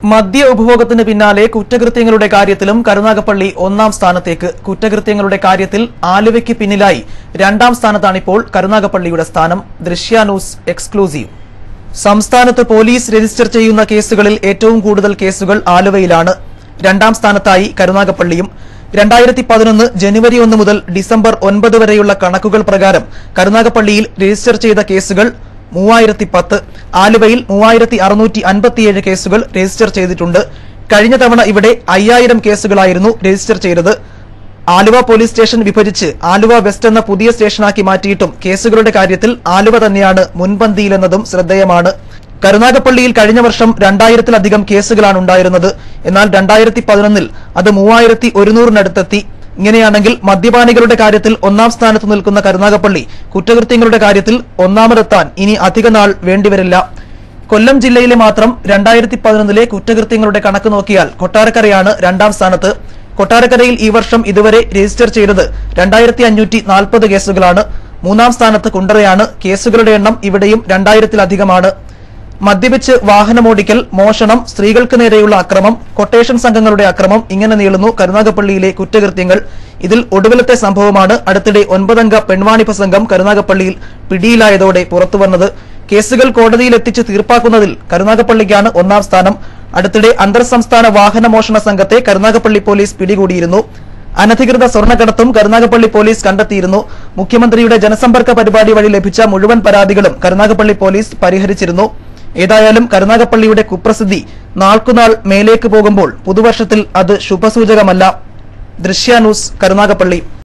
മദ്യ ഉപഭോഗത്തിന് പിന്നാലെ കുറ്റകൃത്യങ്ങളുടെ കാര്യത്തിലും കരുനാഗപ്പള്ളി ഒന്നാം സ്ഥാനത്തേക്ക് കുറ്റകൃത്യങ്ങളുടെ കാര്യത്തിൽ ആലുവയ്ക്ക് പിന്നിലായി രണ്ടാം സ്ഥാനത്താണിപ്പോൾ കരുനാഗപ്പള്ളിയുടെ സ്ഥാനം ദൃശ്യ ന്യൂസ് എക്സ്ക്ലൂസീവ് സംസ്ഥാനത്ത് പോലീസ് രജിസ്റ്റർ ചെയ്യുന്ന കേസുകളിൽ ഏറ്റവും കൂടുതൽ കേസുകൾ ആലുവയിലാണ് രണ്ടാം സ്ഥാനത്തായി കരുനാഗപ്പള്ളിയും രണ്ടായിരത്തി പതിനൊന്ന് ജനുവരി ഒന്ന് മുതൽ ഡിസംബർ ഒൻപത് വരെയുള്ള കണക്കുകൾ പ്രകാരം കരുനാഗപ്പള്ളിയിൽ രജിസ്റ്റർ ചെയ്ത കേസുകൾ മൂവായിരത്തി പത്ത് ആലുവയിൽ മൂവായിരത്തി അറുന്നൂറ്റി അൻപത്തിയേഴ് കേസുകൾ രജിസ്റ്റർ ചെയ്തിട്ടുണ്ട് കഴിഞ്ഞ തവണ ഇവിടെ അയ്യായിരം കേസുകളായിരുന്നു രജിസ്റ്റർ ചെയ്തത് ആലുവ പോലീസ് സ്റ്റേഷൻ വിഭജിച്ച് ആലുവ വെസ്റ്റ് എന്ന പുതിയ സ്റ്റേഷനാക്കി മാറ്റിയിട്ടും കേസുകളുടെ കാര്യത്തിൽ ആലുവ തന്നെയാണ് മുൻപന്തിയിലെന്നതും ശ്രദ്ധേയമാണ് കരുനാഗപ്പള്ളിയിൽ കഴിഞ്ഞ വർഷം രണ്ടായിരത്തിലധികം കേസുകളാണ് ഉണ്ടായിരുന്നത് എന്നാൽ രണ്ടായിരത്തി പതിനൊന്നിൽ അത് മൂവായിരത്തി ഒരുന്നൂറിനടുത്തെത്തി ഇങ്ങനെയാണെങ്കിൽ മദ്യപാനികളുടെ കാര്യത്തിൽ ഒന്നാം സ്ഥാനത്ത് നിൽക്കുന്ന കരുനാഗപ്പള്ളി കുറ്റകൃത്യങ്ങളുടെ കാര്യത്തിൽ ഒന്നാമതെത്താൻ ഇനി അധിക നാൾ വേണ്ടിവരില്ല കൊല്ലം ജില്ലയിലെ മാത്രം രണ്ടായിരത്തി പതിനൊന്നിലെ കുറ്റകൃത്യങ്ങളുടെ കണക്ക് നോക്കിയാൽ കൊട്ടാരക്കരയാണ് രണ്ടാം സ്ഥാനത്ത് കൊട്ടാരക്കരയിൽ ഈ വർഷം ഇതുവരെ രജിസ്റ്റർ ചെയ്തത് രണ്ടായിരത്തി അഞ്ഞൂറ്റി നാൽപ്പത് കേസുകളാണ് മൂന്നാം സ്ഥാനത്ത് കുണ്ടറയാണ് കേസുകളുടെ എണ്ണം ഇവിടെയും രണ്ടായിരത്തിലധികമാണ് മദ്യപിച്ച് വാഹനമോടിക്കൽ മോഷണം സ്ത്രീകൾക്ക് നേരെയുള്ള അക്രമം കൊട്ടേഷൻ സംഘങ്ങളുടെ അക്രമം ഇങ്ങനെ നീളുന്നു കരുനാഗപ്പള്ളിയിലെ കുറ്റകൃത്യങ്ങൾ ഇതിൽ ഒടുവിലത്തെ സംഭവമാണ് അടുത്തിടെ ഒൻപതംഗ പെൺവാണിഭ സംഘം കരുനാഗപ്പള്ളിയിൽ പിടിയിലായതോടെ പുറത്തുവന്നത് കേസുകൾ കോടതിയിൽ എത്തിച്ച് തീർപ്പാക്കുന്നതിൽ കരുനാഗപ്പള്ളിക്കാണ് ഒന്നാം സ്ഥാനം അടുത്തിടെ അന്തർ സംസ്ഥാന വാഹന മോഷണ സംഘത്തെ കരുനാഗപ്പള്ളി പോലീസ് പിടികൂടിയിരുന്നു അനധികൃത സ്വർണ്ണക്കടത്തും കരുനാഗപ്പള്ളി പോലീസ് കണ്ടെത്തിയിരുന്നു മുഖ്യമന്ത്രിയുടെ ജനസമ്പർക്ക പരിപാടി വഴി ലഭിച്ച മുഴുവൻ പരാതികളും കരുനാഗപ്പള്ളി പോലീസ് പരിഹരിച്ചിരുന്നു ഏതായാലും കരുനാഗപ്പള്ളിയുടെ കുപ്രസിദ്ധി നാൾക്കുനാൾ മേലേക്ക് പോകുമ്പോൾ പുതുവർഷത്തിൽ അത് ശുഭസൂചകമല്ല ദൃശ്യ ന്യൂസ് കരുനാഗപ്പള്ളി